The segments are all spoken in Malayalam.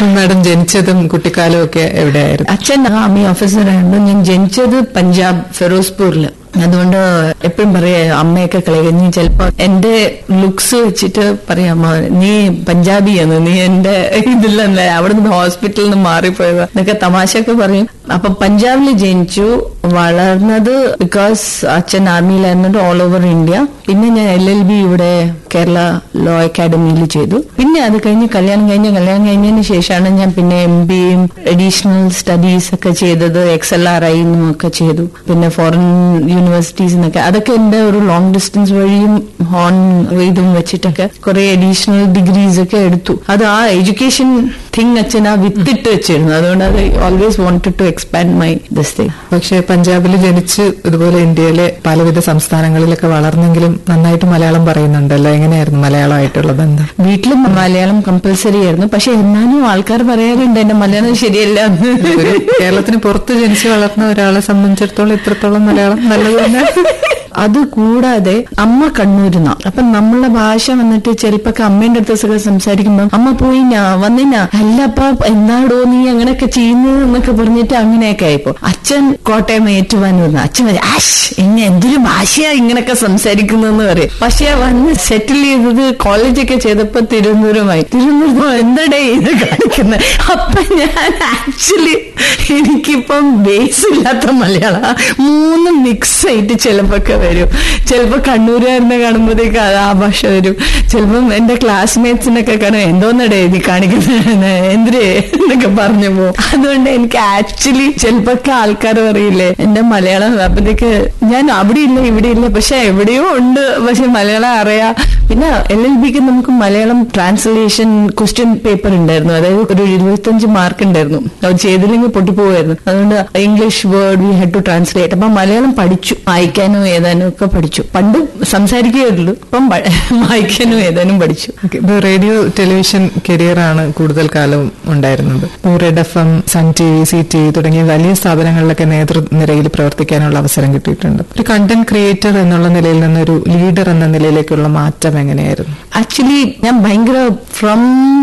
മാഡം ജനിച്ചതും കുട്ടിക്കാലവും ഒക്കെ എവിടെയായിരുന്നു അച്ഛൻ ആർമി ഓഫീസറായിരുന്നു ഞാൻ ജനിച്ചത് പഞ്ചാബ് ഫിറോസ്പൂരിൽ അതുകൊണ്ട് എപ്പോഴും പറയാ അമ്മയൊക്കെ കളിയാക്കും നീ ചിലപ്പോ എന്റെ ലുക്സ് വെച്ചിട്ട് പറയാമോ നീ പഞ്ചാബിയാണ് നീ എന്റെ ഇതിലല്ലേ അവിടെ നിന്ന് ഹോസ്പിറ്റലിൽ നിന്ന് മാറിപ്പോയതാ എന്നൊക്കെ തമാശയൊക്കെ പറയും അപ്പൊ പഞ്ചാബിൽ ജനിച്ചു വളർന്നത് ബിക്കോസ് അച്ഛൻ ആർമിയിലായിരുന്നിട്ട് ഓൾ ഓവർ ഇന്ത്യ പിന്നെ ഞാൻ എൽ എൽ ബി ഇവിടെ കേരള ലോ അക്കാഡമിയിൽ ചെയ്തു പിന്നെ അത് കഴിഞ്ഞ് കല്യാണം കഴിഞ്ഞ് കല്യാണം കഴിഞ്ഞതിന് ശേഷമാണ് ഞാൻ പിന്നെ എം ബിയും അഡീഷണൽ സ്റ്റഡീസ് ഒക്കെ ചെയ്തത് എക്സ് എൽ ആർ ഐ ഒക്കെ ചെയ്തു പിന്നെ ഫോറിൻ യൂണിവേഴ്സിറ്റീസ് എന്നൊക്കെ അതൊക്കെ എന്റെ ഒരു ലോങ് ഡിസ്റ്റൻസ് വഴിയും ഹോൺ ഇതും വെച്ചിട്ടൊക്കെ കുറെ അഡീഷണൽ ഡിഗ്രീസ് ഒക്കെ എടുത്തു അത് ആ എഡ്യൂക്കേഷൻ തിങ് അച്ഛൻ ആ വിത്തിട്ട് വെച്ചിരുന്നു അതുകൊണ്ട് അത് always wanted to expand my this thing പക്ഷെ പഞ്ചാബിൽ ജനിച്ച് ഇതുപോലെ ഇന്ത്യയിലെ പലവിധ സംസ്ഥാനങ്ങളിലൊക്കെ വളർന്നെങ്കിലും നന്നായിട്ട് മലയാളം പറയുന്നുണ്ടല്ലോ എങ്ങനെയായിരുന്നു മലയാളമായിട്ടുള്ള ബന്ധം വീട്ടിലും മലയാളം കമ്പൽസറി ആയിരുന്നു പക്ഷെ എന്നാലും ആൾക്കാർ പറയാറുണ്ട് എന്റെ മലയാളം ശരിയല്ല എന്ന് ഒരു കേരളത്തിന് പുറത്ത് ജനിച്ച് വളർന്ന ഒരാളെ സംബന്ധിച്ചിടത്തോളം ഇത്രത്തോളം മലയാളം നല്ലത് തന്നെ അത് കൂടാതെ അമ്മ കണ്ണൂരുന്ന അപ്പൊ നമ്മളെ ഭാഷ വന്നിട്ട് ചിലപ്പോ അമ്മേന്റെ അടുത്തൊക്കെ സംസാരിക്കുമ്പോ അമ്മ പോയിനാ വന്നിനാ അല്ലപ്പ എന്താടോ നീ അങ്ങനെയൊക്കെ ചെയ്യുന്നത് എന്നൊക്കെ പറഞ്ഞിട്ട് അങ്ങനെയൊക്കെ ആയിപ്പോ അച്ഛൻ കോട്ടയം ഏറ്റുവാനൂർന്ന് അച്ഛൻ പറയും ആഷ് ഇങ്ങനെ എന്തൊരു ഭാഷയാ ഇങ്ങനെയൊക്കെ സംസാരിക്കുന്നതെന്ന് പറയും പക്ഷെ വന്ന് സെറ്റിൽ ചെയ്തത് കോളേജൊക്കെ ചെയ്തപ്പോ തിരുവനന്തപുരമായി തിരുവനന്തപുരം എന്തടേ ഇത് കാണിക്കുന്നത് അപ്പൊ ഞാൻ ആക്ച്വലി എനിക്കിപ്പം ബേസ് ഇല്ലാത്ത മലയാള മൂന്ന് മിക്സ് ആയിട്ട് ചിലപ്പൊക്കെ വരും ചിലപ്പോ കണ്ണൂരുകാരനെ കാണുമ്പോഴത്തേക്ക് അത് ആ ഭാഷ വരും ചിലപ്പം എന്റെ ക്ലാസ്മേറ്റ്സിനൊക്കെ കാണും എന്തോന്നടേ നീ കാണിക്കുന്നത് എന്തിരേ എന്നൊക്കെ പറഞ്ഞു പോകും അതുകൊണ്ട് എനിക്ക് ആക്ച്വലി ചിലപ്പൊക്കെ ആൾക്കാർ പറയില്ലേ എന്റെ മലയാളം അപ്പത്തേക്ക് ഞാൻ അവിടെ ഇല്ല ഇവിടെ ഇല്ല പക്ഷെ എവിടെയോ ഉണ്ട് പക്ഷെ മലയാളം അറിയാം പിന്നെ എൽ എൽ ബിക്ക് നമുക്ക് മലയാളം ട്രാൻസ്ലേഷൻ ക്വസ്റ്റ്യൻ പേപ്പർ ഉണ്ടായിരുന്നു അതായത് ഒരു ഇരുപത്തഞ്ച് മാർക്ക് ഉണ്ടായിരുന്നു അത് ചെയ്തില്ലെങ്കിൽ പൊട്ടിപ്പോവായിരുന്നു അതുകൊണ്ട് English word we had to translate അപ്പൊ മലയാളം പഠിച്ചു വായിക്കാനും ഏതാനും ഒക്കെ പഠിച്ചു പണ്ട് സംസാരിക്കുകയുള്ളൂ ഇപ്പം പ- വായിക്കാനും ഏതാനും പഠിച്ചു ഓക്കെ. ഇപ്പൊ റേഡിയോ ടെലിവിഷൻ കരിയറാണ് കൂടുതൽ കാലവും ഉണ്ടായിരുന്നത് ഇപ്പോൾ Red F M Sun T V C T V തുടങ്ങിയ വലിയ സ്ഥാപനങ്ങളിലൊക്കെ നേതൃനിരയിൽ പ്രവർത്തിക്കാനുള്ള അവസരം കിട്ടിയിട്ടുണ്ട് ഒരു കണ്ടന്റ് ക്രിയേറ്റർ എന്നുള്ള നിലയിൽ നിന്നൊരു ലീഡർ എന്ന നിലയിലേക്കുള്ള മാറ്റം എങ്ങനെയായിരുന്നു ആക്ച്വലി ഞാൻ ഭയങ്കര ഫ്രം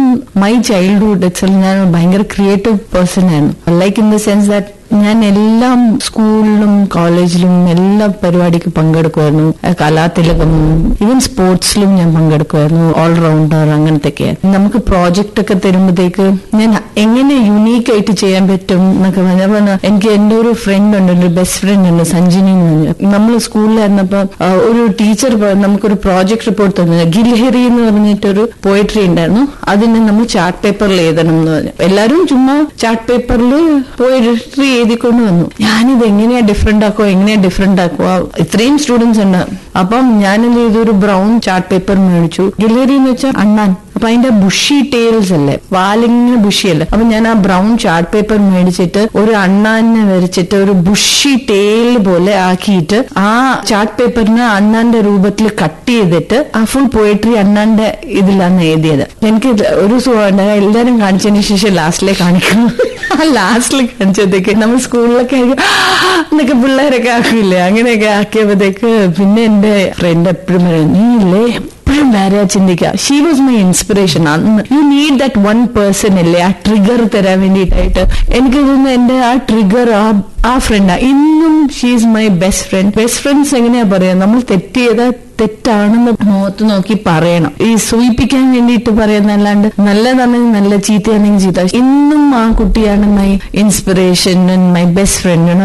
മൈ ചൈൽഡ്ഹുഡ് ഇറ്റ്സ് ഞാൻ ഭയങ്കര ക്രിയേറ്റീവ് പേഴ്സൺ ആയിരുന്നു like in the sense that ഞാൻ എല്ലാം സ്കൂളിലും കോളേജിലും എല്ലാ പരിപാടിക്ക് പങ്കെടുക്കുമായിരുന്നു അഹ് കലാതിലകം ഈവൻ സ്പോർട്സിലും ഞാൻ പങ്കെടുക്കുമായിരുന്നു ഓൾറൗണ്ടർ അങ്ങനത്തെയൊക്കെ നമുക്ക് പ്രോജക്റ്റ് ഒക്കെ തരുമ്പോഴത്തേക്ക് ഞാൻ എങ്ങനെ യുണീക്ക് ആയിട്ട് ചെയ്യാൻ പറ്റും എന്നൊക്കെ പറഞ്ഞ പറഞ്ഞ എനിക്ക് എന്റെ ഒരു ഫ്രണ്ട് ഉണ്ട് ഒരു ബെസ്റ്റ് ഫ്രണ്ട് ഉണ്ട് സഞ്ജിനി എന്ന് പറഞ്ഞു നമ്മൾ സ്കൂളിലായിരുന്നപ്പോ ആ, ഒരു ടീച്ചർ നമുക്കൊരു പ്രോജക്ട് റിപ്പോർട്ട് തന്നു ഗിൽഹെറി എന്ന് പറഞ്ഞിട്ടൊരു പോയിട്രി ഉണ്ടായിരുന്നു അതിന് നമ്മൾ ചാർട്ട് പേപ്പറിൽ എഴുതണം എന്ന് പറഞ്ഞു എല്ലാരും ചുമ്മാ ചാർട്ട് പേപ്പറിൽ പോയിട്രി എഴുതിക്കൊണ്ട് വന്നു ഞാനിത് എങ്ങനെയാ ഡിഫറെന്റ് ആക്കുവോ എങ്ങനെയാ ഡിഫറെന്റ് ആക്കുവോ ഇത്രയും സ്റ്റുഡൻസ് ഉണ്ട് അപ്പം ഞാനെന്ത് ചെയ്തു ഒരു ബ്രൗൺ ചാർട്ട് പേപ്പർ മേടിച്ചു ഗിൽഹെറി എന്ന് വെച്ചാൽ അണ്ണാൻ അപ്പൊ അതിന്റെ ബുഷി ടേൽസ് അല്ലേ വാലിങ്ങനെ ബുഷി അല്ലേ അപ്പൊ ഞാൻ ആ ബ്രൗൺ ചാർട്ട് പേപ്പർ മേടിച്ചിട്ട് ഒരു അണ്ണാനെ വരച്ചിട്ട് ഒരു ബുഷി ടേൽ പോലെ ആക്കിയിട്ട് ആ ചാർട്ട് പേപ്പറിനെ അണ്ണാന്റെ രൂപത്തിൽ കട്ട് ചെയ്തിട്ട് ആ ഫുൾ പോയിട്രി അണ്ണാന്റെ ഇതിലാണ് എഴുതിയത് എനിക്ക് ഇത് ഒരു സുഖമുണ്ട് എല്ലാരും കാണിച്ചതിന് ശേഷം ലാസ്റ്റിലെ കാണിക്കും ആ ലാസ്റ്റിൽ കാണിച്ചപ്പോഴത്തേക്ക് നമ്മൾ സ്കൂളിലൊക്കെ ആയിരിക്കും "ആ" എന്നൊക്കെ പിള്ളേരൊക്കെ ആക്കില്ലേ അങ്ങനെയൊക്കെ ആക്കിയപ്പോഴത്തേക്ക് പിന്നെ എന്റെ ഫ്രണ്ട് എപ്പോഴും പറയും നീ ഇല്ലേ എപ്പോഴും വേറെ ചിന്തിക്കുക ഷീ വാസ് മൈ ഇൻസ്പിറേഷൻ അന്ന് you need that one person അല്ലേ ആ ട്രിഗർ തരാൻ വേണ്ടിയിട്ടായിട്ട് എനിക്ക് തോന്നുന്നു എന്റെ ആ ട്രിഗർ ആ ആ ഫ്രണ്ടാ ഇന്നും she's my best friend best friends എങ്ങനെയാ പറയാ നമ്മൾ തെറ്റ് ചെയ്താൽ തെറ്റാണെന്ന് മുഖത്ത് നോക്കി പറയണം ഈ സൂയിപ്പിക്കാൻ വേണ്ടിയിട്ട് പറയുന്നല്ലാണ്ട് നല്ലതാണെങ്കിൽ നല്ല ചീത്തയാണെങ്കിൽ ചീത്ത ഇന്നും ആ കുട്ടിയാണ് my inspiration my best front